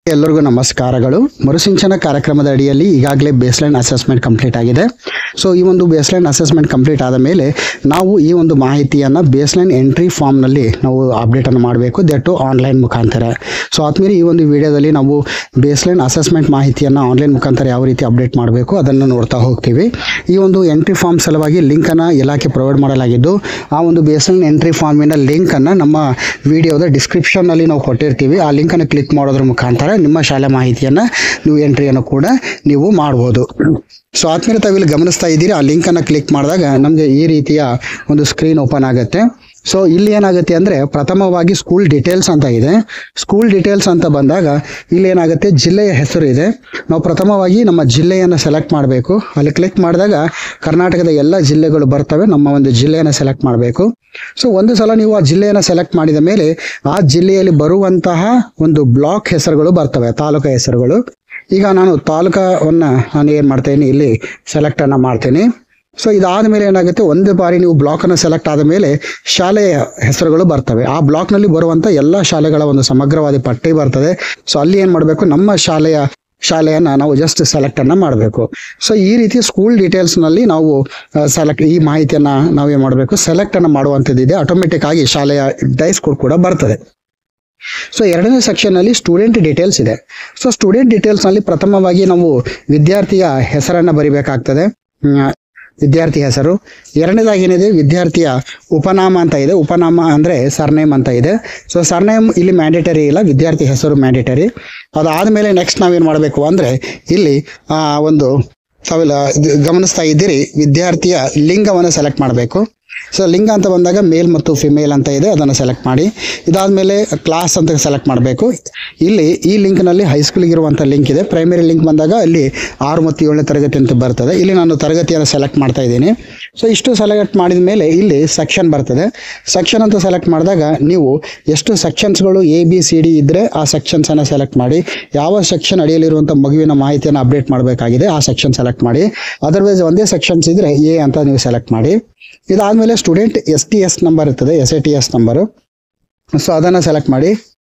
ಎಲ್ಲರಿಗೂ ನಮಸ್ಕಾರಗಳು ಮರುಸಿಂಚನ ಕಾರ್ಯಕ್ರಮದ ಅಡಿಯಲ್ಲಿ ಈಗಾಗಲೇ ಬೇಸ್ಲೈನ್ ಅಸೆಸ್ಮೆಂಟ್ ಕಂಪ್ಲೀಟ್ ಆಗಿದೆ ಸೊ ಈ ಒಂದು ಬೇಸ್ಲೈನ್ ಅಸೆಸ್ಮೆಂಟ್ ಕಂಪ್ಲೀಟ್ ಆದ ಮೇಲೆ ನಾವು ಈ ಒಂದು ಮಾಹಿತಿಯನ್ನು ಬೇಸ್ಲೈನ್ ಎಂಟ್ರಿ ಫಾರ್ಮ್ನಲ್ಲಿ ನಾವು ಅಪ್ಡೇಟನ್ನು ಮಾಡಬೇಕು ದಟ್ಟು ಆನ್ಲೈನ್ ಮುಖಾಂತರ ಸೊ ಆದ್ಮೇಲೆ ಈ ಒಂದು ವಿಡಿಯೋದಲ್ಲಿ ನಾವು ಬೇಸ್ಲೈನ್ ಅಸೆಸ್ಮೆಂಟ್ ಮಾಹಿತಿಯನ್ನು ಆನ್ಲೈನ್ ಮುಖಾಂತರ ಯಾವ ರೀತಿ ಅಪ್ಡೇಟ್ ಮಾಡಬೇಕು ಅದನ್ನು ನೋಡ್ತಾ ಹೋಗ್ತೀವಿ ಈ ಒಂದು ಎಂಟ್ರಿ ಫಾರ್ಮ್ ಸಲುವಾಗಿ ಲಿಂಕನ್ನು ಇಲಾಖೆ ಪ್ರೊವೈಡ್ ಮಾಡಲಾಗಿದ್ದು ಆ ಒಂದು ಬೇಸ್ಲೈನ್ ಎಂಟ್ರಿ ಫಾರ್ಮಿನ ಲಿಂಕನ್ನು ನಮ್ಮ ವಿಡಿಯೋದ ಡಿಸ್ಕ್ರಿಪ್ಷನ್ನಲ್ಲಿ ನಾವು ಕೊಟ್ಟಿರ್ತೀವಿ ಆ ಲಿಂಕನ್ನು ಕ್ಲಿಕ್ ಮಾಡೋದ್ರ ಮುಖಾಂತರ ನಿಮ್ಮ ಶಾಲೆ ಮಾಹಿತಿಯನ್ನು ನೀವು ಎಂಟ್ರಿಯನ್ನು ಕೂಡ ನೀವು ಮಾಡ್ಬೋದು ಸೊ ಆದ್ಮೇಲೆ ತಾವಿಲ್ಲಿ ಗಮನಿಸ್ತಾ ಇದ್ದೀರಿ ಆ ಲಿಂಕನ್ನು ಕ್ಲಿಕ್ ಮಾಡಿದಾಗ ನಮಗೆ ಈ ರೀತಿಯ ಒಂದು ಸ್ಕ್ರೀನ್ ಓಪನ್ ಆಗುತ್ತೆ ಸೊ ಇಲ್ಲಿ ಏನಾಗುತ್ತೆ ಅಂದರೆ ಪ್ರಥಮವಾಗಿ ಸ್ಕೂಲ್ ಡೀಟೇಲ್ಸ್ ಅಂತ ಇದೆ ಸ್ಕೂಲ್ ಡೀಟೇಲ್ಸ್ ಅಂತ ಬಂದಾಗ ಇಲ್ಲಿ ಏನಾಗುತ್ತೆ ಜಿಲ್ಲೆಯ ಹೆಸರು ಇದೆ ನಾವು ಪ್ರಥಮವಾಗಿ ನಮ್ಮ ಜಿಲ್ಲೆಯನ್ನು ಸೆಲೆಕ್ಟ್ ಮಾಡಬೇಕು ಅಲ್ಲಿ ಕ್ಲಿಕ್ ಮಾಡಿದಾಗ ಕರ್ನಾಟಕದ ಎಲ್ಲ ಜಿಲ್ಲೆಗಳು ಬರ್ತವೆ ನಮ್ಮ ಒಂದು ಜಿಲ್ಲೆಯನ್ನು ಸೆಲೆಕ್ಟ್ ಮಾಡಬೇಕು ಸೊ ಒಂದು ಸಲ ನೀವು ಆ ಜಿಲ್ಲೆಯನ್ನು ಸೆಲೆಕ್ಟ್ ಮಾಡಿದ ಮೇಲೆ ಆ ಜಿಲ್ಲೆಯಲ್ಲಿ ಬರುವಂತಹ ಒಂದು ಬ್ಲಾಕ್ ಹೆಸರುಗಳು ಬರ್ತವೆ ತಾಲೂಕು ಹೆಸರುಗಳು ಈಗ ನಾನು ತಾಲೂಕವನ್ನು ನಾನು ಏನು ಮಾಡ್ತೇನೆ ಇಲ್ಲಿ ಸೆಲೆಕ್ಟನ್ನು ಮಾಡ್ತೇನೆ ಸೊ ಇದಾದ ಮೇಲೆ ಏನಾಗುತ್ತೆ ಒಂದು ಬಾರಿ ನೀವು ಬ್ಲಾಕನ್ನು ಸೆಲೆಕ್ಟ್ ಆದ ಮೇಲೆ ಶಾಲೆಯ ಹೆಸರುಗಳು ಬರ್ತವೆ ಆ ಬ್ಲಾಕ್ನಲ್ಲಿ ಬರುವಂಥ ಎಲ್ಲ ಶಾಲೆಗಳ ಒಂದು ಸಮಗ್ರವಾದ ಪಟ್ಟಿ ಬರ್ತದೆ ಸೊ ಅಲ್ಲಿ ಏನು ಮಾಡಬೇಕು ನಮ್ಮ ಶಾಲೆಯ ಶಾಲೆಯನ್ನು ನಾವು ಜಸ್ಟ್ ಸೆಲೆಕ್ಟನ್ನು ಮಾಡಬೇಕು ಸೊ ಈ ರೀತಿ ಸ್ಕೂಲ್ ಡೀಟೇಲ್ಸ್ನಲ್ಲಿ ನಾವು ಸೆಲೆಕ್ಟ್ ಈ ಮಾಹಿತಿಯನ್ನು ನಾವೇನು ಮಾಡಬೇಕು ಸೆಲೆಕ್ಟನ್ನು ಮಾಡುವಂಥದ್ದಿದೆ ಆಟೋಮೆಟಿಕ್ ಆಗಿ ಶಾಲೆಯ ಡೈಸ್ ಕೋಡ್ ಕೂಡ ಬರ್ತದೆ ಸೊ ಎರಡನೇ ಸೆಕ್ಷನ್ನಲ್ಲಿ ಸ್ಟೂಡೆಂಟ್ ಡೀಟೇಲ್ಸ್ ಇದೆ ಸೊ ಸ್ಟೂಡೆಂಟ್ ಡೀಟೇಲ್ಸ್ನಲ್ಲಿ ಪ್ರಥಮವಾಗಿ ನಾವು ವಿದ್ಯಾರ್ಥಿಯ ಹೆಸರನ್ನು ಬರಿಬೇಕಾಗ್ತದೆ ಹ್ಮ್, ವಿದ್ಯಾರ್ಥಿ ಹೆಸರು ಎರಡನೇದಾಗಿ ಏನಿದೆ ವಿದ್ಯಾರ್ಥಿಯ ಉಪನಾಮ ಅಂತ ಇದೆ ಉಪನಾಮ ಅಂದರೆ ಸರ್ನೇಮ್ ಅಂತ ಇದೆ ಸೊ ಸರ್ನೇಮ್ ಇಲ್ಲಿ ಮ್ಯಾಂಡೇಟರಿ ಇಲ್ಲ ವಿದ್ಯಾರ್ಥಿ ಹೆಸರು ಮ್ಯಾಂಡೇಟರಿ ಅದಾದಮೇಲೆ ನೆಕ್ಸ್ಟ್ ನಾವೇನು ಮಾಡಬೇಕು ಅಂದರೆ ಇಲ್ಲಿ ಆ, ಒಂದು ತಾವೆಲ್ಲ ಇದು ಗಮನಿಸ್ತಾ ಇದ್ದೀರಿ ವಿದ್ಯಾರ್ಥಿಯ ಲಿಂಗವನ್ನು ಸೆಲೆಕ್ಟ್ ಮಾಡಬೇಕು ಸೊ ಲಿಂಗ ಅಂತ ಬಂದಾಗ ಮೇಲ್ ಮತ್ತು ಫಿಮೇಲ್ ಅಂತ ಇದೆ ಅದನ್ನು ಸೆಲೆಕ್ಟ್ ಮಾಡಿ ಇದಾದಮೇಲೆ ಕ್ಲಾಸ್ ಅಂತ ಸೆಲೆಕ್ಟ್ ಮಾಡಬೇಕು ಇಲ್ಲಿ ಈ ಲಿಂಕ್ನಲ್ಲಿ ಹೈಸ್ಕೂಲಿಗೆ ಇರುವಂಥ ಲಿಂಕ್ ಇದೆ ಪ್ರೈಮರಿ ಲಿಂಕ್ ಬಂದಾಗ ಇಲ್ಲಿ ಆರು ಮತ್ತು ಏಳನೇ ತರಗತಿ ಅಂತ ಬರ್ತದೆ ಇಲ್ಲಿ ನಾನು ತರಗತಿಯನ್ನು ಸೆಲೆಕ್ಟ್ ಮಾಡ್ತಾ ಇದ್ದೀನಿ ಸೊ ಇಷ್ಟು ಸೆಲೆಕ್ಟ್ ಮಾಡಿದ ಮೇಲೆ ಇಲ್ಲಿ ಸೆಕ್ಷನ್ ಬರ್ತದೆ ಸೆಕ್ಷನ್ ಅಂತ ಸೆಲೆಕ್ಟ್ ಮಾಡಿದಾಗ ನೀವು ಎಷ್ಟು ಸೆಕ್ಷನ್ಸ್ಗಳು ಎ ಬಿ ಸಿ ಡಿ ಇದ್ದರೆ ಆ ಸೆಕ್ಷನ್ಸನ್ನು ಸೆಲೆಕ್ಟ್ ಮಾಡಿ ಯಾವ ಸೆಕ್ಷನ್ ಅಡಿಯಲ್ಲಿರುವಂಥ ಮಗುವಿನ ಮಾಹಿತಿಯನ್ನು ಅಪ್ಡೇಟ್ ಮಾಡಬೇಕಾಗಿದೆ ಆ ಸೆಕ್ಷನ್ ಸೆಲೆಕ್ಟ್ ಮಾಡಿ ಅದರ್ವೈಸ್ ಒಂದೇ ಸೆಕ್ಷನ್ಸ್ ಇದ್ದರೆ ಎ ಅಂತ ನೀವು ಸೆಲೆಕ್ಟ್ ಮಾಡಿ ಇದಾದಮೇಲೆ student S T S number ಇರ್ತದೆ S A T S number so ಅದನ್ನು ಸೆಲೆಕ್ಟ್ ಮಾಡಿ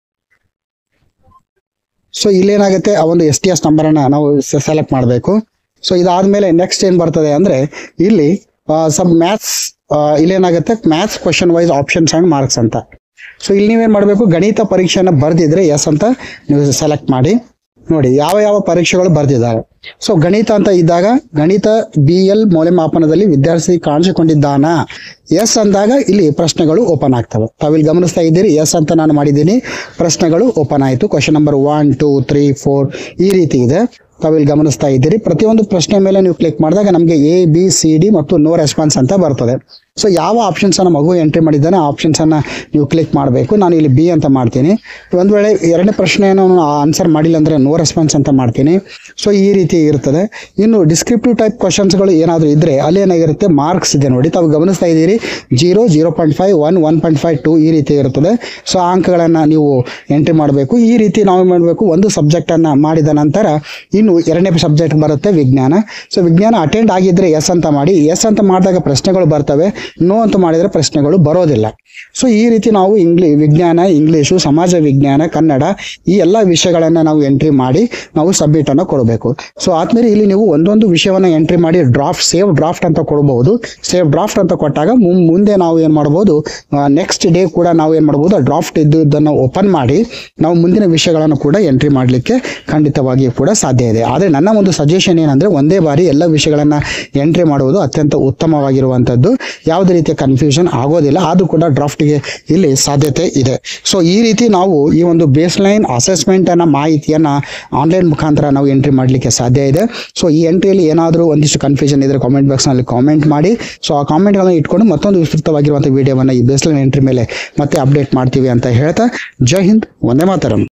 ಸೊ ಇಲ್ಲೇನಾಗುತ್ತೆ ಆ ಒಂದು ಎಸ್ ಟಿ ಎಸ್ ನಂಬರನ್ನು ನಾವು ಸೆಲೆಕ್ಟ್ ಮಾಡಬೇಕು ಸೊ ಇದಾದಮೇಲೆ ನೆಕ್ಸ್ಟ್ ಏನು ಬರ್ತದೆ ಅಂದರೆ ಇಲ್ಲಿ ಸಬ್ ಮ್ಯಾಥ್ಸ್ ಇಲ್ಲೇನಾಗುತ್ತೆ maths question wise options and marks ಅಂತ ಸೊ ಇಲ್ಲಿ ನೀವೇನು ಮಾಡಬೇಕು ಗಣಿತ ಪರೀಕ್ಷೆಯನ್ನು ಬರೆದಿದ್ರೆ ಎಸ್ ಅಂತ ನೀವು ಸೆಲೆಕ್ಟ್ ಮಾಡಿ ನೋಡಿ ಯಾವ ಯಾವ ಪರೀಕ್ಷೆಗಳು ಬರೆದಿದ್ದಾರೆ ಸೊ ಗಣಿತ ಅಂತ ಇದ್ದಾಗ ಗಣಿತ ಬಿ ಎಲ್ ಮೌಲ್ಯಮಾಪನದಲ್ಲಿ ವಿದ್ಯಾರ್ಥಿ ಕಾಣಿಸಿಕೊಂಡಿದ್ದಾನ ಎಸ್ ಅಂದಾಗ ಇಲ್ಲಿ ಪ್ರಶ್ನೆಗಳು ಓಪನ್ ಆಗ್ತವೆ ತಾವಿಲ್ಲಿ ಗಮನಿಸ್ತಾ ಇದ್ದೀರಿ ಎಸ್ ಅಂತ ನಾನು ಮಾಡಿದ್ದೀನಿ ಪ್ರಶ್ನೆಗಳು ಓಪನ್ ಆಯಿತು question number one two three four ಈ ರೀತಿ ಇದೆ ತಾವಿಲ್ಲಿ ಗಮನಿಸ್ತಾ ಇದ್ದೀರಿ ಪ್ರತಿಯೊಂದು ಪ್ರಶ್ನೆ ಮೇಲೆ ನೀವು ಕ್ಲಿಕ್ ಮಾಡಿದಾಗ ನಮಗೆ ಎ ಬಿ ಸಿ ಡಿ ಮತ್ತು ನೋ ರೆಸ್ಪಾನ್ಸ್ ಅಂತ ಬರ್ತದೆ ಸೊ ಯಾವ ಆಪ್ಷನ್ಸ್ ಅನ್ನು ಮಗು ಎಂಟ್ರಿ ಮಾಡಿದ್ದಾನೆ ಆ ಆಪ್ಷನ್ಸ್ ಅನ್ನ ನೀವು ಕ್ಲಿಕ್ ಮಾಡಬೇಕು ನಾನು ಇಲ್ಲಿ ಬಿ ಅಂತ ಮಾಡ್ತೀನಿ ಒಂದು ವೇಳೆ ಎರಡನೇ ಪ್ರಶ್ನೆಯನ್ನು ಆನ್ಸರ್ ಮಾಡಿಲ್ಲ ಅಂದರೆ ನೋ ರೆಸ್ಪಾನ್ಸ್ ಅಂತ ಮಾಡ್ತೀನಿ ಸೊ ಈ ರೀತಿ ಇರ್ತದೆ ಇನ್ನು ಡಿಸ್ಕ್ರಿಪ್ಟಿವ್ ಟೈಪ್ ಕ್ವಶನ್ಸ್ಗಳು ಏನಾದರೂ ಇದ್ದರೆ ಅಲ್ಲಿ ಏನಾಗಿರುತ್ತೆ ಮಾರ್ಕ್ಸ್ ಇದೆ ನೋಡಿ ತಾವು ಗಮನಿಸ್ತಾ ಇದ್ದೀರಿ zero zero point five one one point five two ಈ ರೀತಿ ಇರ್ತದೆ ಸೊ ಆ ಅಂಕಗಳನ್ನು ನೀವು ಎಂಟ್ರಿ ಮಾಡಬೇಕು ಈ ರೀತಿ ನಾವು ಮಾಡಬೇಕು ಒಂದು ಸಬ್ಜೆಕ್ಟನ್ನು ಮಾಡಿದ ನಂತರ ಇನ್ನು ಎರಡನೇ ಸಬ್ಜೆಕ್ಟ್ ಬರುತ್ತೆ ವಿಜ್ಞಾನ ಸೊ ವಿಜ್ಞಾನ ಅಟೆಂಡ್ ಆಗಿದ್ದರೆ ಎಸ್ ಅಂತ ಮಾಡಿ ಎಸ್ ಅಂತ ಮಾಡಿದಾಗ ಪ್ರಶ್ನೆಗಳು ಬರ್ತವೆ ನೋ ಅಂತ ಮಾಡಿದರೆ ಪ್ರಶ್ನೆಗಳು ಬರೋದಿಲ್ಲ ಸೊ ಈ ರೀತಿ ನಾವು ಇಂಗ್ಲಿ ವಿಜ್ಞಾನ ಇಂಗ್ಲೀಷು ಸಮಾಜ ವಿಜ್ಞಾನ ಕನ್ನಡ ಈ ಎಲ್ಲ ವಿಷಯಗಳನ್ನು ನಾವು ಎಂಟ್ರಿ ಮಾಡಿ ನಾವು ಸಬ್ಮಿಟನ್ನು ಕೊಡಬೇಕು ಸೊ ಆದ್ಮೇಲೆ ಇಲ್ಲಿ ನೀವು ಒಂದೊಂದು ವಿಷಯವನ್ನು ಎಂಟ್ರಿ ಮಾಡಿ ಡ್ರಾಫ್ಟ್ ಸೇವ್ ಡ್ರಾಫ್ಟ್ ಅಂತ ಕೊಡಬಹುದು ಸೇವ್ ಡ್ರಾಫ್ಟ್ ಅಂತ ಕೊಟ್ಟಾಗ ಮುಂ- ಮುಂದೆ ನಾವು ಏನು ಮಾಡ್ಬೋದು ನೆಕ್ಸ್ಟ್ ಡೇ ಕೂಡ ನಾವು ಏನು ಮಾಡ್ಬೋದು ಆ ಡ್ರಾಫ್ಟ್ ಇದ್ದುದನ್ನು ಓಪನ್ ಮಾಡಿ ನಾವು ಮುಂದಿನ ವಿಷಯಗಳನ್ನು ಕೂಡ ಎಂಟ್ರಿ ಮಾಡಲಿಕ್ಕೆ ಖಂಡಿತವಾಗಿಯೂ ಕೂಡ ಸಾಧ್ಯ ಇದೆ ಆದರೆ ನನ್ನ ಒಂದು ಸಜೆಷನ್ ಏನಂದರೆ ಒಂದೇ ಬಾರಿ ಎಲ್ಲ ವಿಷಯಗಳನ್ನು ಎಂಟ್ರಿ ಮಾಡುವುದು ಅತ್ಯಂತ ಉತ್ತಮವಾಗಿರುವಂಥದ್ದು ಯಾವುದೇ ರೀತಿಯ ಕನ್ಫ್ಯೂಷನ್ ಆಗೋದಿಲ್ಲ ಆದರೂ ಕೂಡ ಡ್ರಾಫ್ಟ್ಗೆ ಇಲ್ಲಿ ಸಾಧ್ಯತೆ ಇದೆ ಸೊ ಈ ರೀತಿ ನಾವು ಈ ಒಂದು ಬೇಸ್ಲೈನ್ ಅಸೆಸ್ಮೆಂಟನ್ನು ಮಾಹಿತಿಯನ್ನು ಆನ್ಲೈನ್ ಮುಖಾಂತರ ನಾವು ಎಂಟ್ರಿ ಮಾಡಲಿಕ್ಕೆ ಸಾಧ್ಯ ಇದೆ ಸೊ ಈ ಎಂಟ್ರಿಯಲ್ಲಿ ಏನಾದರೂ ಒಂದಿಷ್ಟು ಕನ್ಫ್ಯೂಷನ್ ಇದ್ದರೆ ಕಾಮೆಂಟ್ ಬಾಕ್ಸ್ನಲ್ಲಿ ಕಾಮೆಂಟ್ ಮಾಡಿ ಸೊ ಆ ಕಾಮೆಂಟ್ಗಳನ್ನು ಇಟ್ಕೊಂಡು ಮತ್ತೊಂದು ವಿಸ್ತೃತವಾಗಿರುವಂಥ ವಿಡಿಯೋವನ್ನು ಈ ಬೇಸ್ಲೈನ್ ಎಂಟ್ರಿ ಮೇಲೆ ಮತ್ತೆ ಅಪ್ಡೇಟ್ ಮಾಡ್ತೀವಿ ಅಂತ ಹೇಳ್ತಾ ಜೈ ಹಿಂದ್ ಒಂದೇ ಮಾತರಂ